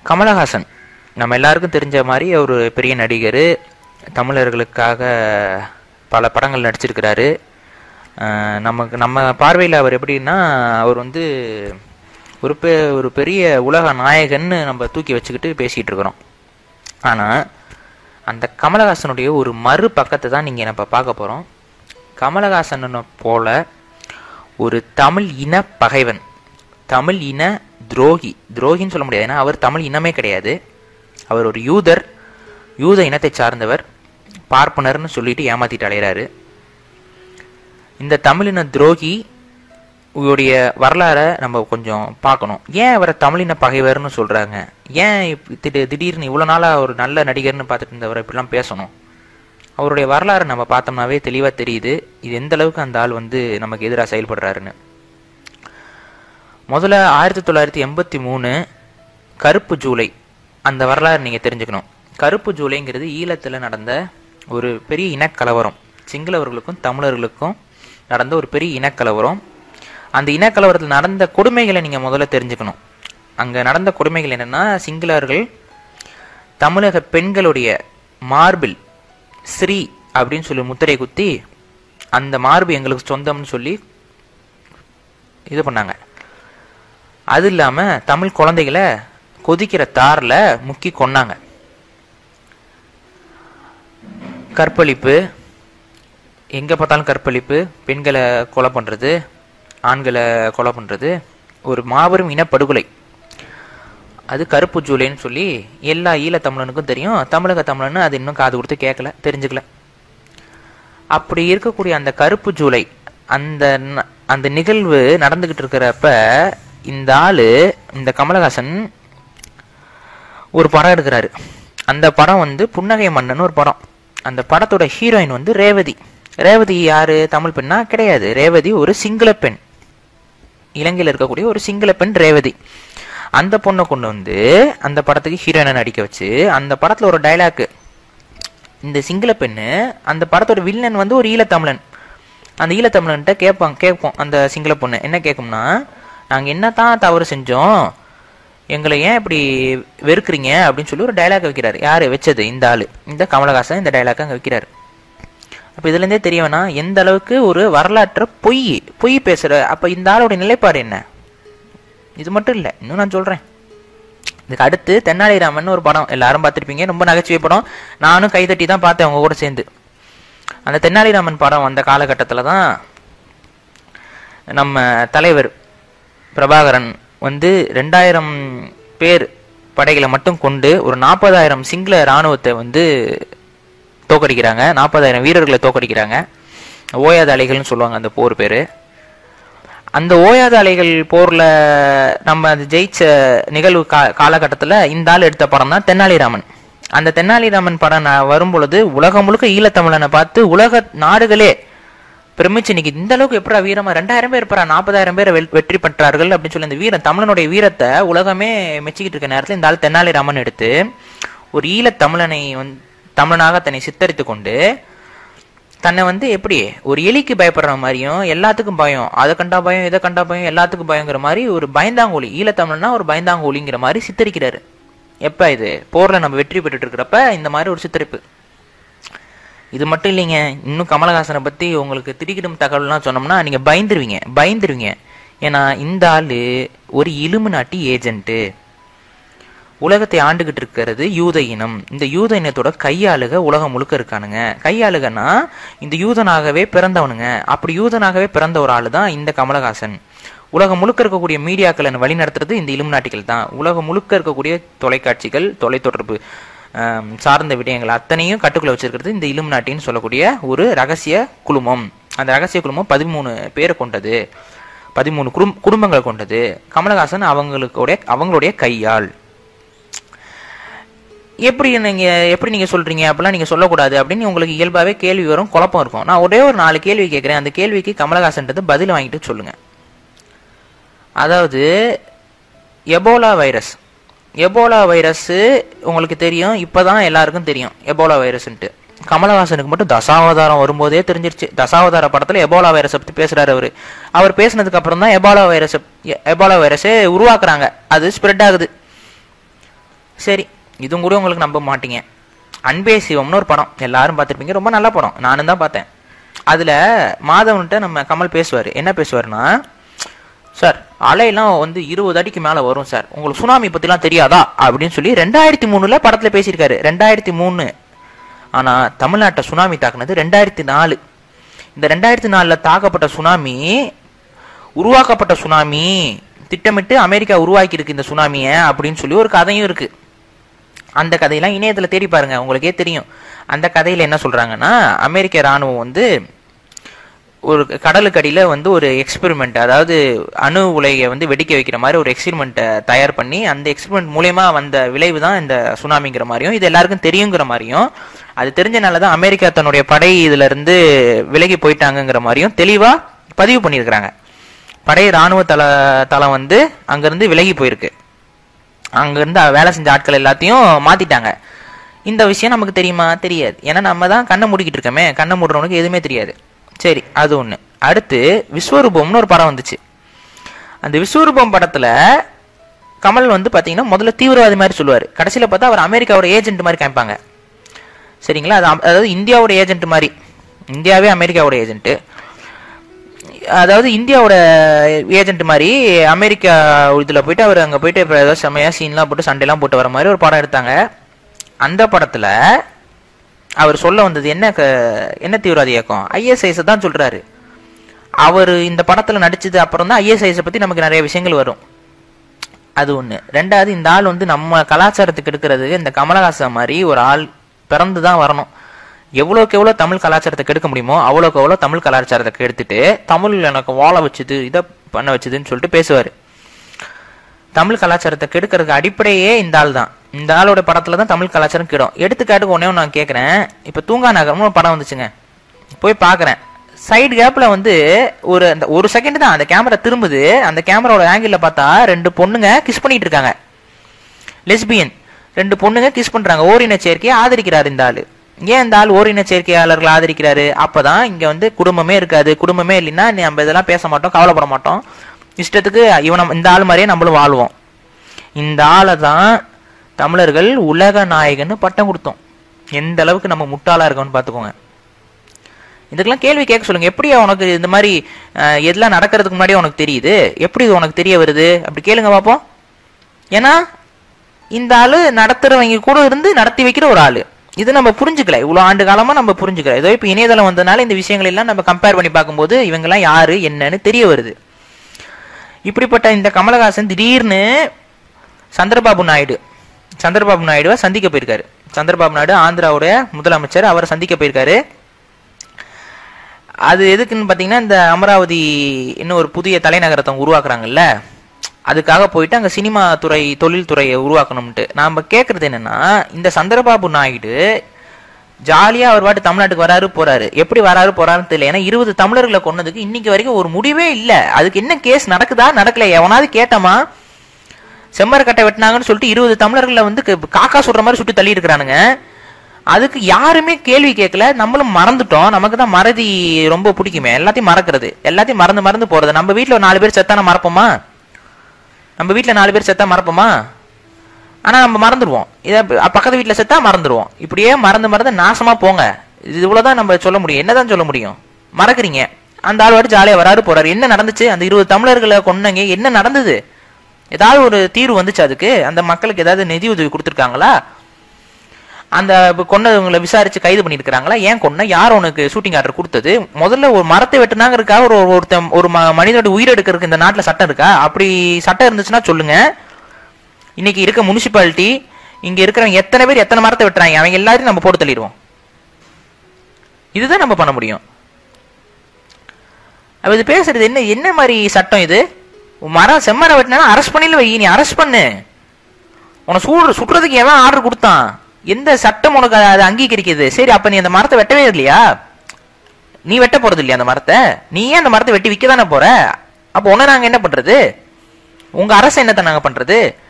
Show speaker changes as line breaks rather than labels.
கமலஹாசன் நம்ம எல்லாருக்கும் தெரிஞ்ச மாதிரி ஒரு பெரிய நடிகர் தமிழர்களுக்காக பல படங்கள் நடிச்சிருக்கிறாரு அஹ் நமக்கு நம்ம பார்வையில் அவர் எப்படின்னா அவர் வந்து ஒரு பெ ஒரு பெரிய உலக நாயகன்னு நம்ம தூக்கி வச்சுக்கிட்டு பேசிகிட்டு இருக்கிறோம் ஆனால் அந்த கமலஹாசனுடைய ஒரு மறு பக்கத்தை தான் நீங்கள் நம்ம பார்க்க போகிறோம் கமலஹாசனை போல ஒரு தமிழ் இன பகைவன் தமிழ் இன துரோகி துரோகின்னு சொல்ல முடியாது ஏன்னா அவர் தமிழ் இனமே கிடையாது அவர் ஒரு யூதர் யூத இனத்தை சார்ந்தவர் பார்ப்பனர்னு சொல்லிட்டு ஏமாத்திட்டு அலைகிறாரு இந்த தமிழின துரோகி உடைய வரலாறை நம்ம கொஞ்சம் பார்க்கணும் ஏன் அவரை தமிழின பகைவர்னு சொல்கிறாங்க ஏன் இப்ப திடீர் திடீர்னு இவ்வளோ நாளாக ஒரு நல்ல நடிகர்னு பார்த்துட்டு இருந்தவரை இப்படிலாம் பேசணும் அவருடைய வரலாறை நம்ம பார்த்தோம்னாவே தெளிவாக தெரியுது இது எந்த அளவுக்கு அந்த ஆள் வந்து நமக்கு எதிராக செயல்படுறாருன்னு முதல்ல ஆயிரத்தி தொள்ளாயிரத்தி எண்பத்தி மூணு கருப்பு ஜூலை அந்த வரலாறு நீங்கள் தெரிஞ்சுக்கணும் கருப்பு ஜூலைங்கிறது ஈழத்தில் நடந்த ஒரு பெரிய இனக்கலவரம் சிங்களவர்களுக்கும் தமிழர்களுக்கும் நடந்த ஒரு பெரிய இனக்கலவரம் அந்த இனக்கலவரத்தில் நடந்த கொடுமைகளை நீங்கள் முதல்ல தெரிஞ்சுக்கணும் அங்கே நடந்த கொடுமைகள் என்னென்னா சிங்களவர்கள் தமிழக பெண்களுடைய மார்பில் ஸ்ரீ அப்படின்னு சொல்லி முத்திரை குத்தி அந்த மார்பு எங்களுக்கு சொந்தம்னு சொல்லி இது பண்ணாங்க அது இல்லாமல் தமிழ் குழந்தைகளை கொதிக்கிற தாரில் முக்கி கொன்னாங்க கற்பழிப்பு எங்கே பார்த்தாலும் கற்பழிப்பு பெண்களை கொலை பண்ணுறது ஆண்களை கொலை பண்ணுறது ஒரு மாபெரும் இனப்படுகொலை அது கருப்பு ஜூலைன்னு சொல்லி எல்லா ஈழ தமிழனுக்கும் தெரியும் தமிழக தமிழன்னு அது இன்னும் காது கொடுத்து கேட்கல தெரிஞ்சுக்கல அப்படி இருக்கக்கூடிய அந்த கருப்பு ஜூலை அந்த ந- அந்த நிகழ்வு நடந்துகிட்டு இருக்கிறப்ப இந்த ஆளு இந்த கமலஹாசன் ஒரு படம் எடுக்கிறாரு அந்த படம் வந்து புன்னகை மன்னன் ஒரு படம் அந்த படத்தோட ஹீரோயின் வந்து ரேவதி ரேவதி யாரு தமிழ் பெண்ணா கிடையாது ரேவதி ஒரு சிங்கள பெண் இலங்கையில் இருக்கக்கூடிய ஒரு சிங்கள பெண் ரேவதி அந்த பொண்ணை கொண்டு வந்து அந்த படத்துக்கு ஹீரோயினை நடிக்க வச்சு அந்த படத்துல ஒரு டைலாக் இந்த சிங்கள பெண்ணு அந்த படத்தோட வில்லன் வந்து ஒரு ஈழத்தமிழன் அந்த ஈழத்தமிழன்ட்ட கேட்பாங்க கேட்போம் அந்த சிங்கள பொண்ணு என்ன கேட்கும்னா நாங்கள் என்ன தான் தவறு செஞ்சோம் எங்களை ஏன் இப்படி வெறுக்கிறீங்க அப்படின்னு சொல்லி ஒரு டைலாக் வைக்கிறாரு யார் வச்சது இந்த ஆள் இந்த கமலஹாசன் இந்த டைலாக் அங்கே வைக்கிறாரு அப்போ இதுலேருந்தே தெரிய வேணாம் எந்த அளவுக்கு ஒரு வரலாற்றை பொய் பொய் பேசுகிற அப்போ இந்த ஆளோட நிலைப்பாடு என்ன இது மட்டும் இல்லை இன்னும் நான் சொல்கிறேன் இதுக்கு அடுத்து தென்னாலிராமன் ஒரு படம் எல்லாரும் பார்த்துருப்பீங்க ரொம்ப நகைச்சுவை படம் நானும் கைதட்டி தான் பார்த்தேன் அவங்க கூட சேர்ந்து அந்த தென்னாலிராமன் படம் வந்த காலகட்டத்தில் தான் நம்ம தலைவர் பிரபாகரன் வந்து ரெண்டாயிரம் பேர் படைகளை மட்டும் கொண்டு ஒரு நாற்பதாயிரம் சிங்கள இராணுவத்தை வந்து தோக்கடிக்கிறாங்க நாற்பதாயிரம் வீரர்களை தோக்கடிக்கிறாங்க ஓயாத அலைகள்னு சொல்லுவாங்க அந்த போர் பேர் அந்த ஓயாத அலைகள் போரில் நம்ம அது ஜெயிச்ச நிகழ்வு கா காலகட்டத்தில் இந்த ஆள் எடுத்த படம் தான் தென்னாலிராமன் அந்த தென்னாலிராமன் படம் நான் வரும் பொழுது உலகம் முழுக்க ஈழத்தமிழனை பார்த்து உலக நாடுகளே பிரமிச்சு இன்னைக்கு இந்த அளவுக்கு எப்படா வீரமா ரெண்டாயிரம் பேர் எப்படா நாற்பதாயிரம் பேரை வெல்- வெற்றி பெற்றார்கள் அப்படின்னு சொல்லி இந்த வீரன் தமிழனுடைய வீரத்தை உலகமே மெச்சிக்கிட்டு இருக்க நேரத்தில் இந்த ஆள் தென்னாலிராமன் எடுத்து ஒரு ஈழத் தமிழனை வந்து தமிழனாக தன்னை சித்தரித்து கொண்டு தன்னை வந்து எப்படி ஒரு எலிக்கு பயப்படுற மாதிரியும் எல்லாத்துக்கும் பயம் அதை கண்டா பயம் இதை கண்டா பயம் எல்லாத்துக்கும் பயங்கிற மாதிரி ஒரு பயந்தாங்கோலி ஈழத்தமிழ்னா ஒரு பயந்தாங்கோலிங்கிற மாதிரி சித்தரிக்கிறாரு எப்ப இது போர்ல நம்ம வெற்றி பெற்றுட்டு இருக்கிறப்ப இந்த மாதிரி ஒரு சித்தரிப்பு இது மட்டும் இல்லைங்க இன்னும் கமலஹாசனை பத்தி உங்களுக்கு திடுக்கிடும் தகவல்லாம் சொன்னோம்னா நீங்க பயந்துருவீங்க பயந்துருவீங்க ஏன்னா இந்த ஆளு ஒரு இலுமினாட்டி ஏஜென்ட்டு உலகத்தை ஆண்டுகிட்டு இருக்கிறது யூத இனம் இந்த யூத இனத்தோட கையாளுக உலகம் முழுக்க இருக்கானுங்க கையாளுகன்னா இந்த யூதனாகவே பிறந்தவனுங்க அப்படி யூதனாகவே பிறந்த ஒரு ஆளு தான் இந்த கமலஹாசன் உலகம் முழுக்க இருக்கக்கூடிய மீடியாக்களை வழிநடத்துறது இந்த இலுமினாட்டிகள் தான் உலகம் முழுக்க இருக்கக்கூடிய தொலைக்காட்சிகள் தொலைத்தொடர்பு ஆம், சார்ந்த விடயங்கள் அத்தனையும் கட்டுக்குள்ள வச்சிருக்கிறது இந்த இலுமினாட்டின்னு சொல்லக்கூடிய ஒரு ரகசிய குழுமம் அந்த ரகசிய குழுமம் பதிமூணு பேரை கொண்டது பதிமூணு குடும் குடும்பங்கள் கொண்டது கமலஹாசன் அவங்களுடைய அவங்களுடைய கையாள் எப்படி நீங்க எப்படி நீங்க சொல்றீங்க அப்படிலாம் நீங்க சொல்லக்கூடாது அப்படின்னு உங்களுக்கு இயல்பாவே கேள்வி வரும் குழப்பம் இருக்கும் நான் ஒரே ஒரு நாலு கேள்வி கேட்கிறேன் அந்த கேள்விக்கு கமலஹாசன்றது பதில் வாங்கிட்டு சொல்லுங்க அதாவது எபோலா வைரஸ் எபோலா வைரஸ் உங்களுக்கு தெரியும் இப்பதான் எல்லாருக்கும் தெரியும் எபோலா வைரஸ்ன்ட்டு கமலஹாசனுக்கு மட்டும் தசாவதாரம் வரும்போதே தெரிஞ்சிருச்சு தசாவதார படத்துல எபோலா வைரஸை பத்தி பேசுறாரு அவரு அவர் பேசினதுக்கு அப்புறம் தான் எபோலா வைரஸ் எபோலா வைரஸே உருவாக்குறாங்க அது ஸ்ப்ரெட் ஆகுது சரி இதுவும் கூட உங்களுக்கு நம்ப மாட்டீங்க அன்பே சிவம்னு ஒரு படம் எல்லாரும் பார்த்துருப்பீங்க ரொம்ப நல்ல படம் நானும் தான் பார்த்தேன் அதில் மாதவன்கிட்ட நம்ம கமல் பேசுவார் என்ன பேசுவார்னா சார் அலையெல்லாம் வந்து இருபது அடிக்கு மேலே வரும் சார் உங்களுக்கு சுனாமி பற்றிலாம் தெரியாதா அப்படின்னு சொல்லி ரெண்டாயிரத்தி மூணுல படத்தில் பேசியிருக்காரு ரெண்டாயிரத்தி மூணு ஆனால் தமிழ்நாட்டை சுனாமி தாக்குனது ரெண்டாயிரத்தி நாலு இந்த ரெண்டாயிரத்தி நாலில் தாக்கப்பட்ட சுனாமி உருவாக்கப்பட்ட சுனாமி திட்டமிட்டு அமெரிக்கா உருவாக்கி இருக்கு இந்த சுனாமியை அப்படின்னு சொல்லி ஒரு கதையும் இருக்கு அந்த கதையெல்லாம் இணையத்தில் தேடி பாருங்க உங்களுக்கே தெரியும் அந்த கதையில் என்ன சொல்றாங்கன்னா அமெரிக்க ராணுவம் வந்து ஒரு கடலுக்கு அடியில் வந்து ஒரு எக்ஸ்பெரிமெண்ட் அதாவது அணு உலையை வந்து வெடிக்க வைக்கிற மாதிரி ஒரு எக்ஸ்பெரிமெண்ட்டை தயார் பண்ணி அந்த எக்ஸ்பெரிமெண்ட் மூலயமா வந்த விளைவு தான் இந்த சுனாமிங்கிற மாதிரியும் இது எல்லாருக்கும் தெரியுங்கிற மாதிரியும் அது தெரிஞ்சனால தான் அமெரிக்கா தன்னுடைய படை இதுல இருந்து விலகி போயிட்டாங்கங்கிற மாதிரியும் தெளிவாக பதிவு பண்ணியிருக்கிறாங்க படை ராணுவ தள தளம் வந்து அங்கேருந்து விலகி போயிருக்கு அங்கேருந்து வேலை செஞ்ச ஆட்கள் எல்லாத்தையும் மாற்றிட்டாங்க இந்த விஷயம் நமக்கு தெரியுமா தெரியாது ஏன்னா நம்ம தான் கண்ணை மூடிக்கிட்டு இருக்கோமே கண்ணை மூடுறவனுக்கு எதுவுமே தெரியாது சரி அது ஒன்று அடுத்து விஸ்வரூபம்னு ஒரு படம் வந்துச்சு அந்த விஸ்வரூபம் படத்தில் கமல் வந்து பார்த்தீங்கன்னா முதல்ல தீவிரவாதி மாதிரி சொல்லுவார் கடைசியில் பார்த்தா அவர் அமெரிக்காவோட ஏஜென்ட் மாதிரி காமிப்பாங்க சரிங்களா அது அம்- அதாவது இந்தியாவோட ஏஜென்ட் மாதிரி இந்தியாவே அமெரிக்காவோட ஏஜென்ட்டு அதாவது இந்தியாவோட ஏஜென்ட் மாதிரி அமெரிக்கா இதில் போயிட்டு அவர் அங்கே போயிட்டு இப்போ ஏதோ செம்மையாக சீன்லாம் போட்டு சண்டைலாம் போட்டு வர மாதிரி ஒரு படம் எடுத்தாங்க அந்த படத்தில் அவர் சொல்ல வந்தது என்ன க- என்ன தீவிரவாதி இயக்கம் ஐஎஸ்ஐஎஸ் தான் சொல்கிறாரு அவர் இந்த படத்தில் நடிச்சது அப்புறம் தான் ஐஎஸ்ஐஎஸ் பற்றி நமக்கு நிறைய விஷயங்கள் வரும் அது ஒன்று ரெண்டாவது இந்த ஆள் வந்து நம்ம கலாச்சாரத்துக்கு எடுக்கிறது இந்த கமலஹாசன் மாதிரி ஒரு ஆள் பிறந்து தான் வரணும் எவ்வளோக்கு எவ்வளோ தமிழ் கலாச்சாரத்தை கெடுக்க முடியுமோ அவ்வளோக்கு எவ்வளோ தமிழ் கலாச்சாரத்தை கெடுத்துட்டு தமிழ் எனக்கு வாழ வச்சுது இதை பண்ண வச்சுதுன்னு சொல்லிட்டு பேசுவார் தமிழ் கலாச்சாரத்தை கெடுக்கிறதுக்கு அடிப்படையே இந்த ஆள் தான் இந்த ஆளோட படத்துல தான் தமிழ் கலாச்சாரம் கெடும் எடுத்துக்காட்டுக்கு ஒன்னே ஒன்று நான் கேட்குறேன் இப்போ தூங்கா நகரம்னு ஒரு படம் வந்துச்சுங்க போய் பார்க்குறேன் சைடு கேப்பில் வந்து ஒரு அந்த ஒரு செகண்ட் தான் அந்த கேமரா திரும்புது அந்த கேமராவோட ஆங்கிளில் பார்த்தா ரெண்டு பொண்ணுங்க கிஸ் பண்ணிட்டு இருக்காங்க லெஸ்பியன் ரெண்டு பொண்ணுங்க கிஸ் பண்றாங்க ஓரின சேர்க்கையை ஆதரிக்கிறார் இந்த ஆளு ஏன் இந்த ஆள் ஓரின சேர்க்கையாளர்களை ஆதரிக்கிறாரு அப்பதான் இங்க வந்து குடும்பமே இருக்காது குடும்பமே இல்லைன்னா நம்ம இதெல்லாம் பேச மாட்டோம் கவலைப்பட மாட்டோம் இஷ்டத்துக்கு இவனை இந்த ஆள் மாதிரியே நம்மளும் வாழ்வோம் இந்த ஆளை தான் தமிழர்கள் உலக நாயகன்னு பட்டம் கொடுத்தோம் எந்த அளவுக்கு நம்ம முட்டாளா இருக்கோம்னு பார்த்துக்கோங்க இதுக்கெல்லாம் கேள்வி கேட்க சொல்லுங்க எப்படி உனக்கு இந்த மாதிரி அஹ், எதெல்லாம் நடக்கிறதுக்கு முன்னாடியே உனக்கு தெரியுது எப்படி இது உனக்கு தெரிய வருது அப்படி கேளுங்க பார்ப்போம் ஏன்னா இந்த ஆளு நடத்துறவங்க கூட இருந்து நடத்தி வைக்கிற ஒரு ஆளு இது நம்ம புரிஞ்சுக்கல இவ்வளவு ஆண்டு காலமா நம்ம புரிஞ்சுக்கல ஏதோ இப்போ இணையதளம் வந்ததுனால இந்த விஷயங்கள் எல்லாம் நம்ம கம்பேர் பண்ணி பார்க்கும்போது இவங்கெல்லாம் யாரு என்னன்னு தெரிய வருது இப்படிப்பட்ட இந்த கமலஹாசன் திடீர்னு சந்திரபாபு நாயுடு சந்திரபாபு நாயுடுவை சந்திக்க போயிருக்காரு சந்திரபாபு நாயுடு ஆந்திராவுடைய முதலமைச்சர் அவரை சந்திக்க போயிருக்காரு அது எதுக்குன்னு பார்த்தீங்கன்னா இந்த அமராவதி இன்னும் ஒரு புதிய தலைநகரத்தை உருவாக்குறாங்கல்ல அதுக்காக போயிட்டு அங்கே சினிமா துறை தொழில் துறையை உருவாக்கணும்ட்டு நாம் கேட்குறது என்னன்னா இந்த சந்திரபாபு நாயுடு ஜாலியாக அவர் பாட்டு தமிழ்நாட்டுக்கு வராரு போறாரு எப்படி வராரு போறாருன்னு தெரியல ஏன்னா இருபது தமிழர்களை கொன்னதுக்கு இன்னைக்கு வரைக்கும் ஒரு முடிவே இல்லை அதுக்கு என்ன கேஸ் நடக்குதா நடக்கல எவனாவது கேட்டமா செம்மரக்கட்டை வெட்டினாங்கன்னு சொல்லிட்டு இருபது தமிழர்களை வந்து க- காக்கா சுடுற மாதிரி சுட்டு தள்ளி இருக்கிறானுங்க அதுக்கு யாருமே கேள்வி கேட்கல நம்மளும் மறந்துட்டோம் நமக்கு தான் மறதி ரொம்ப பிடிக்குமே எல்லாத்தையும் மறக்கிறது எல்லாத்தையும் மறந்து மறந்து போறது நம்ம வீட்ல ஒரு நாலு பேர் செத்தான மறப்போமா நம்ம வீட்ல நாலு பேர் செத்தா மறப்போமா ஆனா நம்ம மறந்துடுவோம் இதை ப- பக்கத்து வீட்ல செத்தா மறந்துடுவோம் இப்படியே மறந்து மறந்து நாசமா போங்க இது இவ்வளவுதான் நம்ம சொல்ல முடியும் என்னதான் சொல்ல முடியும் மறக்கறீங்க அந்த ஆள் வாட்டு ஜாலியா வராரு போறாரு என்ன நடந்துச்சு அந்த இருபது தமிழர்களை கொன்னங்க என்ன நடந்தது ஏதாவது ஒரு தீர்வு வந்துச்சு அதுக்கு அந்த மக்களுக்கு ஏதாவது நிதி உதவி கொடுத்துருக்காங்களா அந்த இப்ப கொன்னவங்களை விசாரிச்சு கைது பண்ணியிருக்கிறாங்களா ஏன் கொன்ன யார் உனக்கு ஷூட்டிங் ஆர்டர் கொடுத்தது முதல்ல ஒரு மரத்தை வெட்டினாங்கிறதுக்காக ஒரு ஒருத்தன் ஒரு ம- மனிதனோட உயிர் எடுக்கிறதுக்கு இந்த நாட்டில் சட்டம் இருக்கா அப்படி சட்டம் இருந்துச்சுன்னா சொல்லுங்க இன்னைக்கு இருக்க முனிசிபாலிட்டி இங்க இருக்கிறவங்க எத்தனை பேர் எத்தனை மரத்தை வெட்டுறாங்க அவங்க எல்லாரையும் நம்ம போட்டு தள்ளிடுவோம் இதுதான் நம்ம பண்ண முடியும் அப்ப இது பேசுறது என்ன என்ன மாதிரி சட்டம் இது உன் மரம் செம்மரம் வெட்டினா அரெஸ்ட் பண்ணில வை நீ அரெஸ்ட் பண்ணு உன சூடு சுட்டுறதுக்கு எவன் ஆர்டர் கொடுத்தான் எந்த சட்டம் உனக்கு அதை அங்கீகரிக்குது சரி அப்ப நீ அந்த மரத்தை வெட்டவே இல்லையா நீ வெட்ட போறது இல்லையா அந்த மரத்தை நீ ஏன் அந்த மரத்தை வெட்டி விற்க தானே போற அப்போ உன்னை நாங்க என்ன பண்றது உங்க அரசு என்னத்தை நாங்க பண்றது